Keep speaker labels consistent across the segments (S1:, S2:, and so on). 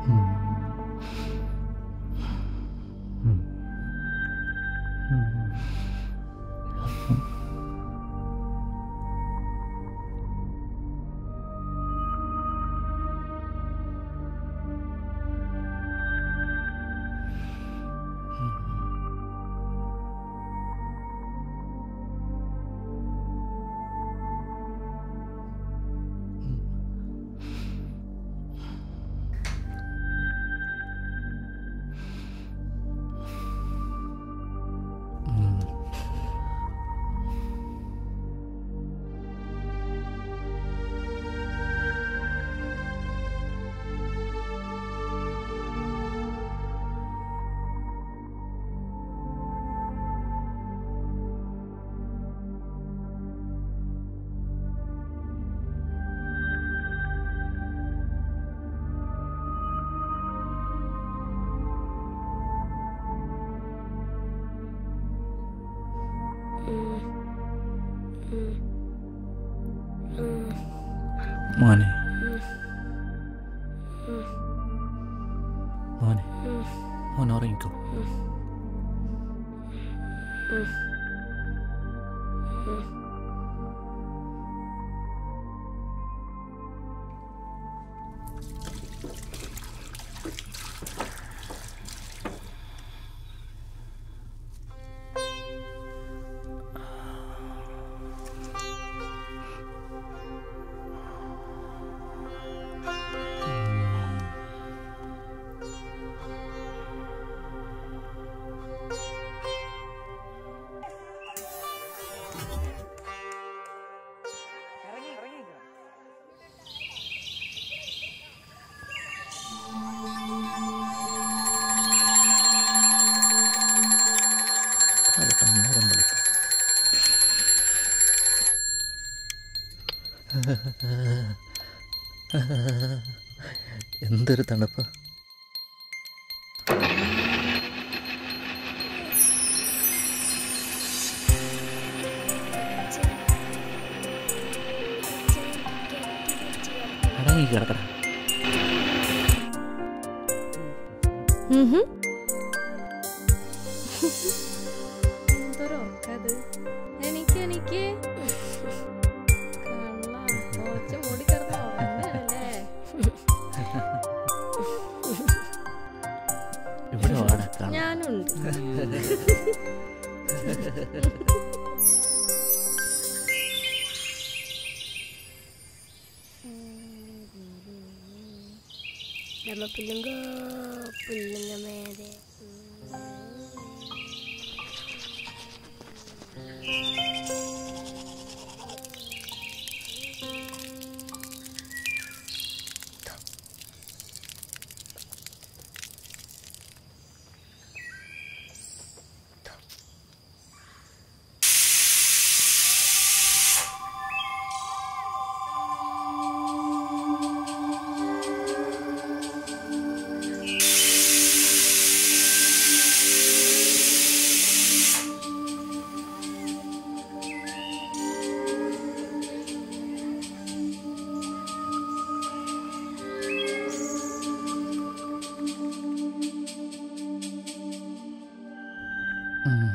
S1: മോനെ മോനെ മോൻ ഉറങ്ങിക്കോ അതൊക്കെ നേരം വിളിക്കും എന്തൊരു തണുപ്പ് അടങ്ങി കിടക്കട
S2: എന്തൊരു ഉറക്കത് എനിക്ക് എനിക്ക് കള്ള കുറച്ച് മൂടി കിടന്ന് ഉറങ്ങാണല്ലേ
S1: ഇവിടെ വാടാ കാണാം
S2: ഞാനുണ്ട്
S3: Dama pulunggo, pulungga mede.
S1: ഉം.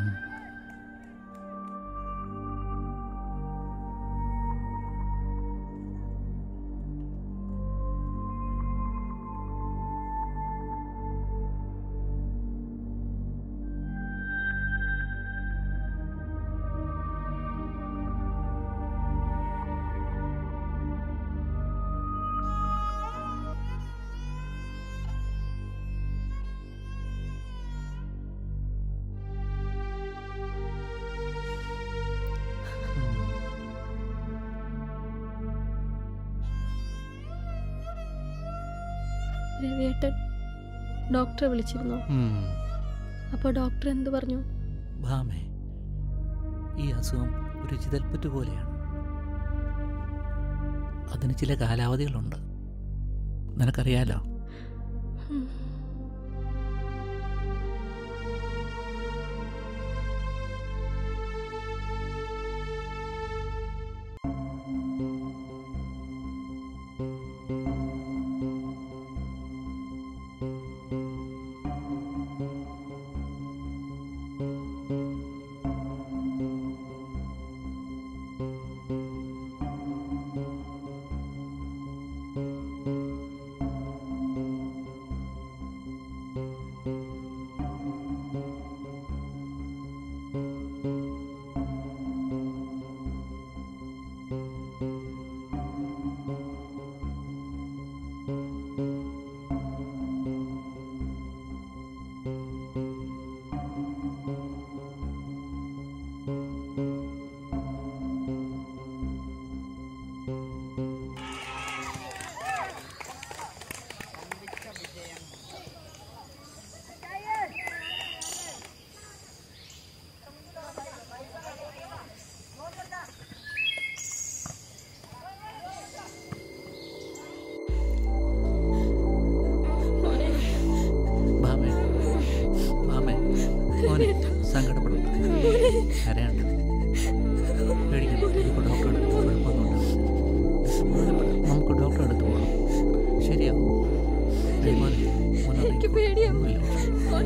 S2: രവിയേട്ടൻ ഡോക്ടറെ വിളിച്ചിരുന്നോ
S1: ഉം.
S2: അപ്പോൾ ഡോക്ടർ എന്ത് പറഞ്ഞു
S1: ഭാമേ ഈ അസുഖം ഒരു ചിതൽപ്പറ്റ് പോലെയാണ് അതിന് ചില കാലാവധികളുണ്ട് നിനക്കറിയാലോ
S2: ഉം.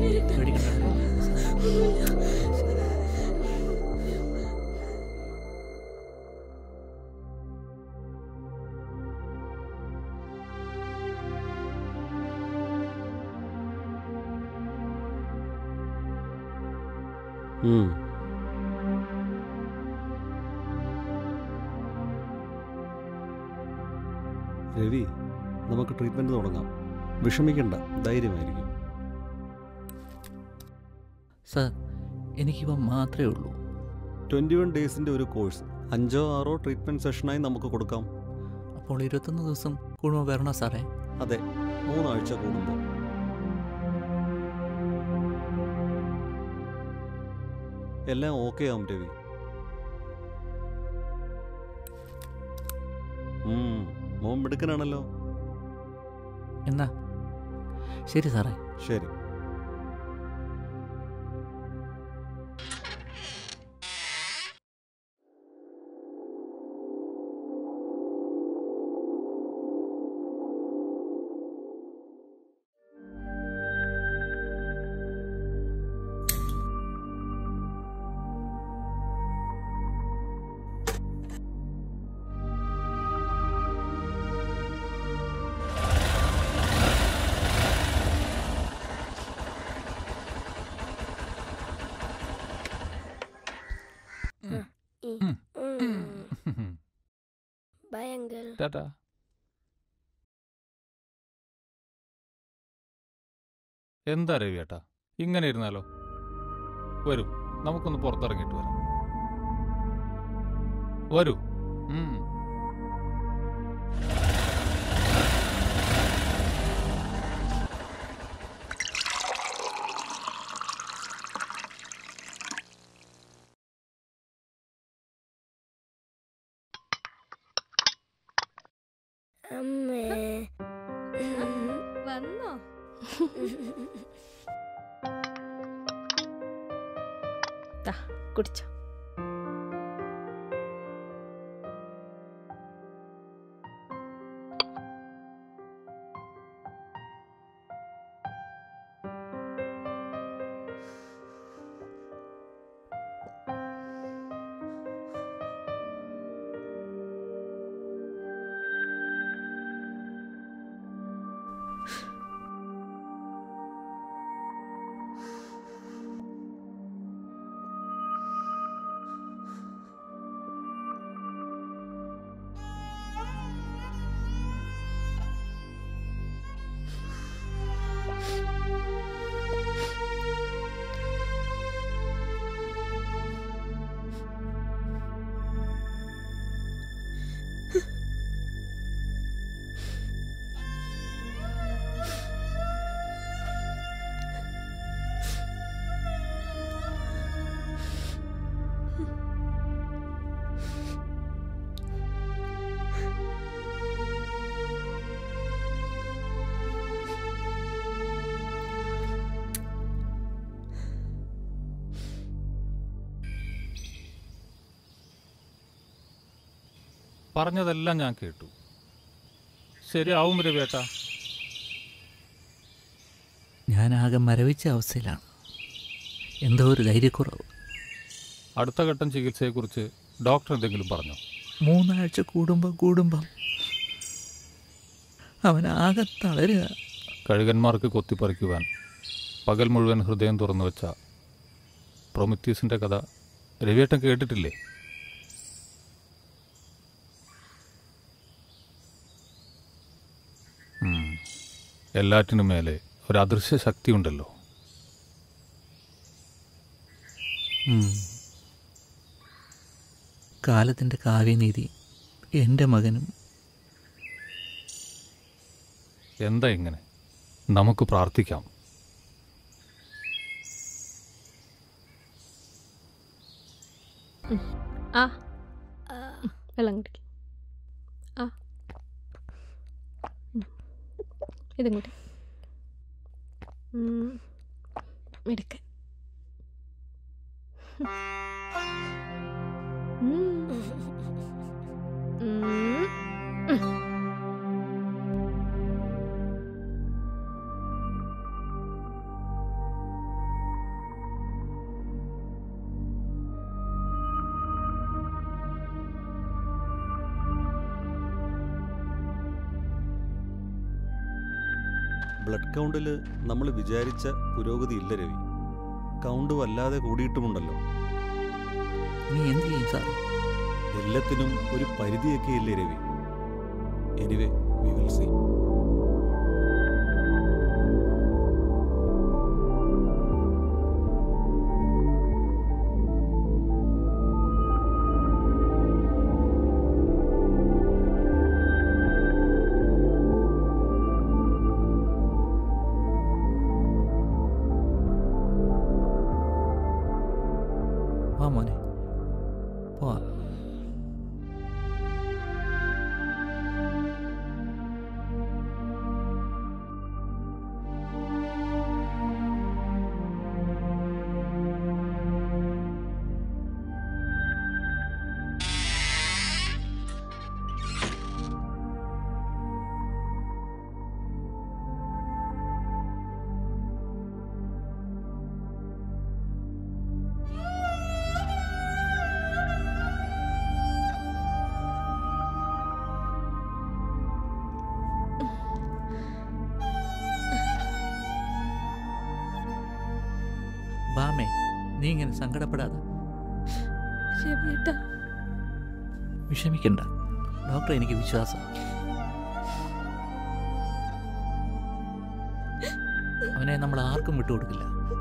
S1: പേടിക്കണ്ട
S4: ഉം. രവി നമുക്ക് ട്രീറ്റ്മെൻറ്റ് തുടങ്ങാം വിഷമിക്കണ്ട ധൈര്യമായിരിക്കും
S1: സാർ എനിക്കിവ മാത്രമേ ഉള്ളൂ
S4: ട്വൻറ്റി വൺ ഡേയ്സിൻ്റെ ഒരു കോഴ്സ് അഞ്ചോ ആറോ ട്രീറ്റ്മെൻറ്റ് സെഷനായി നമുക്ക് കൊടുക്കാം
S1: അപ്പോൾ ഇരുപത്തൊന്ന് ദിവസം കൂടുമ്പോൾ വരണോ സാറേ
S4: അതെ മൂന്നാഴ്ച കൂടുമ്പോൾ എല്ലാം ഓക്കെ ആവും രവി ഉം, മോൻ മിടുക്കനാണല്ലോ
S1: എന്നാ ശരി സാറേ
S4: ശരി
S3: ഭയങ്കര
S5: ടാറ്റാ എന്താ രവിയേട്ടാ ഇങ്ങനെ ഇരുന്നാലോ വരൂ നമുക്കൊന്ന് പുറത്തിറങ്ങിയിട്ട് വരാം വരൂ ഉം.
S3: അമ്മേ
S2: വന്നോ ദാ, കുടിച്ചോ
S5: പറഞ്ഞതെല്ലാം ഞാൻ കേട്ടു ശരിയാവും രവിയേട്ടാ
S1: ഞാനാകെ മരവിച്ച അവസ്ഥയിലാണ് എന്തോ ഒരു ധൈര്യക്കുറവ്
S5: അടുത്ത ഘട്ടം ചികിത്സയെക്കുറിച്ച് ഡോക്ടർ എന്തെങ്കിലും പറഞ്ഞോ
S1: മൂന്നാഴ്ച കൂടുമ്പോൾ കൂടുമ്പം അവനാകെ തളരുക
S5: കഴുകന്മാർക്ക് കൊത്തിപ്പറിക്കുവാൻ പകൽ മുഴുവൻ ഹൃദയം തുറന്നു വെച്ച പ്രൊമിത്തീസിന്റെ കഥ രവിയേട്ടൻ കേട്ടിട്ടില്ലേ ഉം. എല്ലാറ്റിനും മേലെ ഒരു അദൃശ്യ ശക്തിയുണ്ടല്ലോ
S1: ഉം. കാലത്തിൻ്റെ കാവ്യനീതി എൻ്റെ മകനും
S5: എന്താ ഇങ്ങനെ നമുക്ക് പ്രാർത്ഥിക്കാം
S2: ആ
S3: ആ,
S2: വെള്ളം കുടിക്കും ആ ഉം. ഇതും കൂടി ഉം. മിടുക്കൻ ഉം. ഉം.
S4: ബ്ലഡ് കൗണ്ടിൽ നമ്മൾ വിചാരിച്ച പുരോഗതി ഇല്ല രവി കൗണ്ട് വല്ലാതെ കൂടിയിട്ടുമുണ്ടല്ലോ
S1: നീ എന്ത് ചെയ്യും സാറേ
S4: എല്ലാത്തിനും ഒരു പരിധിയൊക്കെ ഇല്ലേ Ravi anyway we will see
S1: വാ മോനെ പോവാ ബാമേ നീ ഇങ്ങനെ സങ്കടപ്പെടാതെ
S2: രവിയേട്ടാ
S1: വിഷമിക്കണ്ട ഡോക്ടർ എനിക്ക് വിശ്വാസം അവനെ നമ്മൾ ആർക്കും വിട്ടുകൊടുക്കില്ല